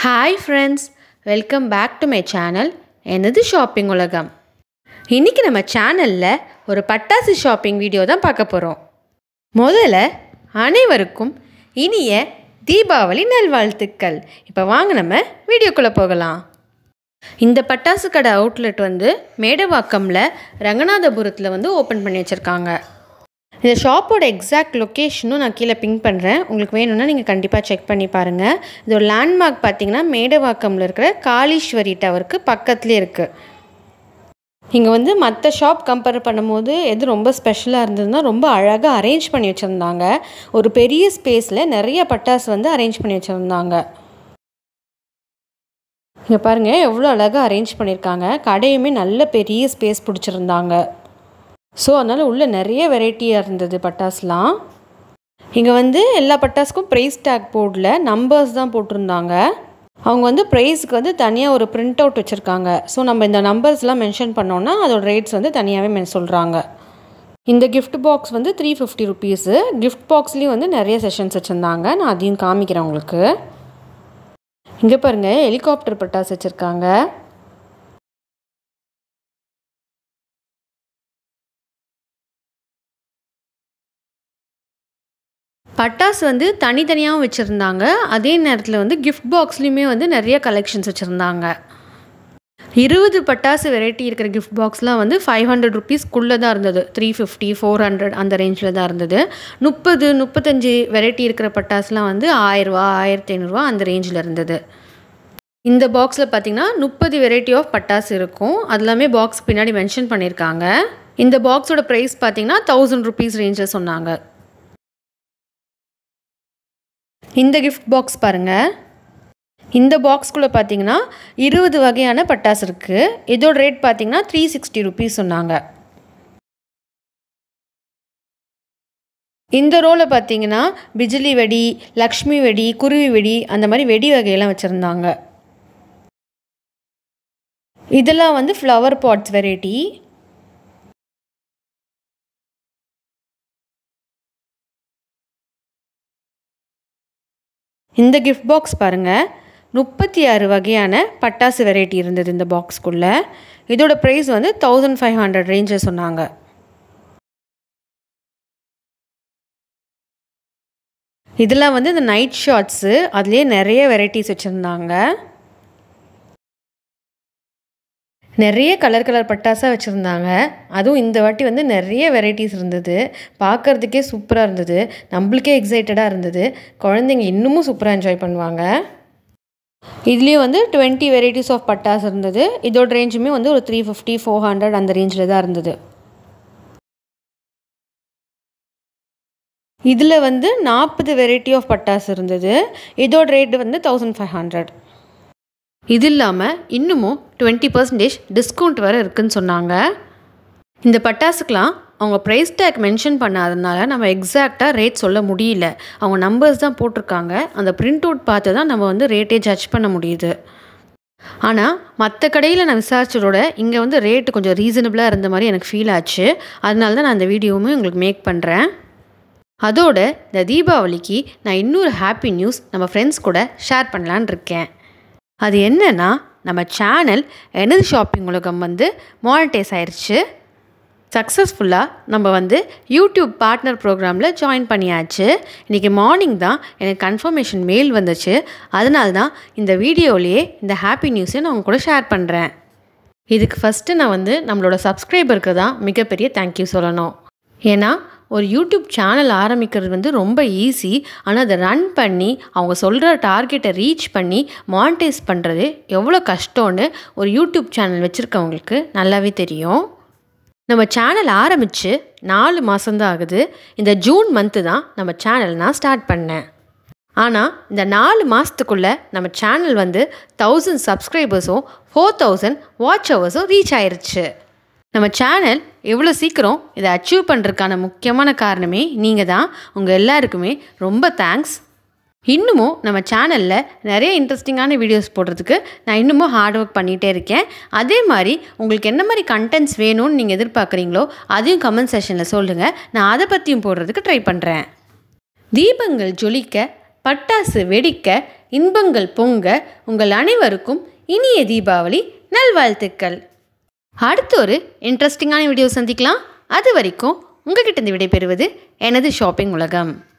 hi friends welcome back to my channel எனது shopping உலகம் இன்றைக்கி நம்ம சேனலில் ஒரு பட்டாசு ஷாப்பிங் வீடியோ தான் பார்க்க போகிறோம் முதல்ல அனைவருக்கும் இனிய தீபாவளி நல்வாழ்த்துக்கள் இப்போ வாங்க நம்ம வீடியோக்குள்ளே போகலாம் இந்த பட்டாசு கடை அவுட்லெட் வந்து மேடவாக்கமில் ரங்கநாதபுரத்தில் வந்து ஓப்பன் பண்ணி வச்சுருக்காங்க இந்த ஷாப்போட எக்ஸாக்ட் லொக்கேஷனும் நான் கீழே பிங்க் பண்ணுறேன் உங்களுக்கு வேணும்னா நீங்கள் கண்டிப்பாக செக் பண்ணி பாருங்கள் இது ஒரு லேண்ட்மார்க் பார்த்தீங்கன்னா மேடவாக்கமில் இருக்கிற காளீஸ்வரி டவருக்கு பக்கத்துலேயே இருக்குது இங்கே வந்து மற்ற ஷாப் கம்பேர் பண்ணும்போது எது ரொம்ப ஸ்பெஷலாக இருந்ததுன்னா ரொம்ப அழகாக அரேஞ்ச் பண்ணி வச்சுருந்தாங்க ஒரு பெரிய ஸ்பேஸில் நிறைய பட்டாசு வந்து அரேஞ்ச் பண்ணி வச்சுருந்தாங்க இங்கே பாருங்கள் எவ்வளோ அழகாக அரேஞ்ச் பண்ணியிருக்காங்க கடையுமே நல்ல பெரிய ஸ்பேஸ் பிடிச்சிருந்தாங்க ஸோ அதனால் உள்ளே நிறைய வெரைட்டியாக இருந்தது பட்டாசுலாம் இங்கே வந்து எல்லா பட்டாசுக்கும் ப்ரைஸ் டேக் போர்டில் நம்பர்ஸ் தான் போட்டிருந்தாங்க அவங்க வந்து ப்ரைஸ்க்கு வந்து தனியாக ஒரு பிரிண்ட் அவுட் வச்சுருக்காங்க ஸோ நம்ம இந்த நம்பர்ஸ்லாம் மென்ஷன் பண்ணோன்னா அதோட ரேட்ஸ் வந்து தனியாகவே மென் சொல்கிறாங்க இந்த கிஃப்ட் பாக்ஸ் வந்து த்ரீ ஃபிஃப்டி ருபீஸு கிஃப்ட் பாக்ஸ்லேயும் வந்து நிறைய செஷன்ஸ் வச்சுருந்தாங்க நான் அதையும் காமிக்கிறேன் உங்களுக்கு இங்கே பாருங்கள் ஹெலிகாப்டர் பட்டாசு வச்சுருக்காங்க பட்டாசு வந்து தனித்தனியாகவும் வச்சுருந்தாங்க அதே நேரத்தில் வந்து கிஃப்ட் பாக்ஸ்லேயுமே வந்து நிறைய கலெக்ஷன்ஸ் வச்சுருந்தாங்க இருபது பட்டாசு வெரைட்டி இருக்கிற கிஃப்ட் பாக்ஸ்லாம் வந்து ஃபைவ் ஹண்ட்ரட் ருபீஸ்க்குள்ளே தான் இருந்தது த்ரீ ஃபிஃப்டி ஃபோர் ஹண்ட்ரட் அந்த ரேஞ்சில் தான் இருந்தது முப்பது முப்பத்தஞ்சு வெரைட்டி இருக்கிற பட்டாசுலாம் வந்து ஆயிரரூவா ஆயிரத்தி ஐநூறுரூவா அந்த ரேஞ்சில் இருந்தது இந்த பாக்ஸில் பார்த்தீங்கன்னா முப்பது வெரைட்டி ஆஃப் பட்டாசு இருக்கும் அதெல்லாமே பாக்ஸ் பின்னாடி மென்ஷன் பண்ணியிருக்காங்க இந்த பாக்ஸோட ப்ரைஸ் பார்த்தீங்கன்னா தௌசண்ட் ருபீஸ் ரேஞ்சில் சொன்னாங்க இந்த கிஃப்ட் பாக்ஸ் பாருங்கள் இந்த பாக்ஸ்குள்ளே பார்த்தீங்கன்னா இருபது வகையான பட்டாசு இருக்குது இதோட ரேட் பார்த்தீங்கன்னா த்ரீ சிக்ஸ்டி ருபீஸ் சொன்னாங்க இந்த ரோவில் பார்த்தீங்கன்னா பிஜிலி வெடி லக்ஷ்மி வெடி குருவி வெடி அந்த மாதிரி வெடி வகையெல்லாம் வச்சுருந்தாங்க இதெல்லாம் வந்து ஃப்ளவர் பாட்ஸ் வெரைட்டி இந்த கிஃப்ட் பாக்ஸ் பாருங்கள் முப்பத்தி ஆறு வகையான பட்டாசு வெரைட்டி இருந்தது இந்த பாக்ஸ்க்குள்ளே இதோட ப்ரைஸ் வந்து தௌசண்ட் ஃபைவ் ஹண்ட்ரட் ரேஞ்சில் சொன்னாங்க இதெல்லாம் வந்து இந்த நைட் ஷாட்ஸு அதுலேயே நிறைய வெரைட்டிஸ் வச்சுருந்தாங்க நிறைய கலர் கலர் பட்டாசாக வச்சுருந்தாங்க அதுவும் இந்த வாட்டி வந்து நிறைய வெரைட்டிஸ் இருந்தது பார்க்குறதுக்கே சூப்பராக இருந்தது நம்மளுக்கே எக்ஸைட்டடாக இருந்தது குழந்தைங்க இன்னமும் சூப்பராக என்ஜாய் பண்ணுவாங்க இதுலேயும் வந்து டுவெண்ட்டி வெரைட்டிஸ் ஆஃப் பட்டாஸ் இருந்தது இதோட ரேஞ்சுமே வந்து ஒரு த்ரீ ஃபிஃப்டி ஃபோர் ஹண்ட்ரட் அந்த ரேஞ்சில் தான் இருந்தது இதில் வந்து நாற்பது வெரைட்டி ஆஃப் பட்டாஸ் இருந்தது இதோட ரேட்டு வந்து தௌசண்ட் ஃபைவ் ஹண்ட்ரட் இது இல்லாமல் இன்னமும் டுவெண்ட்டி பர்சன்டேஜ் டிஸ்கவுண்ட் வேறு இருக்குதுன்னு சொன்னாங்க இந்த பட்டாசுக்கெலாம் அவங்க ப்ரைஸ் டேக் மென்ஷன் பண்ணாததுனால நம்ம எக்ஸாக்டாக ரேட் சொல்ல முடியல அவங்க நம்பர்ஸ் தான் போட்டிருக்காங்க அந்த பிரிண்ட் அவுட் பார்த்து தான் நம்ம வந்து ரேட்டே ஜட்ஜ் பண்ண முடியுது ஆனால் மற்ற கடையில் நான் விசாரிச்சதோட இங்கே வந்து ரேட்டு கொஞ்சம் ரீசனபிளாக இருந்த மாதிரி எனக்கு ஃபீல் ஆச்சு அதனால தான் நான் அந்த வீடியோவுமே உங்களுக்கு மேக் பண்ணுறேன் அதோட இந்த தீபாவளிக்கு நான் இன்னொரு ஹாப்பி நியூஸ் நம்ம ஃப்ரெண்ட்ஸ் கூட ஷேர் பண்ணலான் இருக்கேன் அது என்னென்னா நம்ம சேனல் எனது ஷாப்பிங் உலகம் வந்து மானிட்டைஸ் ஆயிடுச்சு சக்ஸஸ்ஃபுல்லாக நம்ம வந்து யூடியூப் பார்ட்னர் ப்ரோக்ராமில் ஜாயின் பண்ணியாச்சு இன்றைக்கி மார்னிங் தான் எனக்கு கன்ஃபர்மேஷன் மெயில் வந்துச்சு அதனால தான் இந்த வீடியோலேயே இந்த ஹாப்பி நியூஸை நான் உங்க கூட ஷேர் பண்ணுறேன் இதுக்கு ஃபஸ்ட்டு நான் வந்து நம்மளோட சப்ஸ்கிரைபருக்கு தான் மிகப்பெரிய தேங்க்யூ சொல்லணும் ஏன்னா ஒரு யூடியூப் சேனல் ஆரம்பிக்கிறது வந்து ரொம்ப ஈஸி ஆனால் அதை ரன் பண்ணி அவங்க சொல்கிற டார்கெட்டை ரீச் பண்ணி மானிட்டைஸ் பண்ணுறது எவ்வளோ கஷ்டம்னு ஒரு யூடியூப் சேனல் வச்சுருக்கவங்களுக்கு நல்லாவே தெரியும் நம்ம சேனல் ஆரம்பித்து நாலு மாதம்தான் ஆகுது இந்த ஜூன் மந்த்து தான் நம்ம சேனல் நான் ஸ்டார்ட் பண்ணேன் ஆனால் இந்த நாலு மாதத்துக்குள்ளே நம்ம சேனல் வந்து தௌசண்ட் சப்ஸ்கிரைபர்ஸும் ஃபோர் தௌசண்ட் வாட்ச் ஹவர்ஸும் ரீச் ஆயிருச்சு நம்ம சேனல் எவ்வளோ சீக்கிரம் இதை அச்சீவ் பண்ணுறதுக்கான முக்கியமான காரணமே நீங்கள் தான் உங்கள் எல்லாருக்குமே ரொம்ப தேங்க்ஸ் இன்னமும் நம்ம சேனலில் நிறைய இன்ட்ரெஸ்டிங்கான வீடியோஸ் போடுறதுக்கு நான் இன்னமும் ஹார்ட் ஒர்க் பண்ணிகிட்டே இருக்கேன் அதே மாதிரி உங்களுக்கு என்ன மாதிரி கண்டென்ட்ஸ் வேணும்னு நீங்கள் எதிர்பார்க்குறீங்களோ அதையும் கமெண்ட் செஷனில் சொல்லுங்கள் நான் அதை பற்றியும் போடுறதுக்கு ட்ரை பண்ணுறேன் தீபங்கள் ஜொலிக்க பட்டாசு வெடிக்க இன்பங்கள் பொங்க உங்கள் அனைவருக்கும் இனிய தீபாவளி நல்வாழ்த்துக்கள் அடுத்த ஒரு இன்ட்ரெஸ்டிங்கான வீடியோ சந்திக்கலாம் அது வரைக்கும் உங்ககிட்ட இருந்து விடைபெறுவது எனது ஷாப்பிங் உலகம்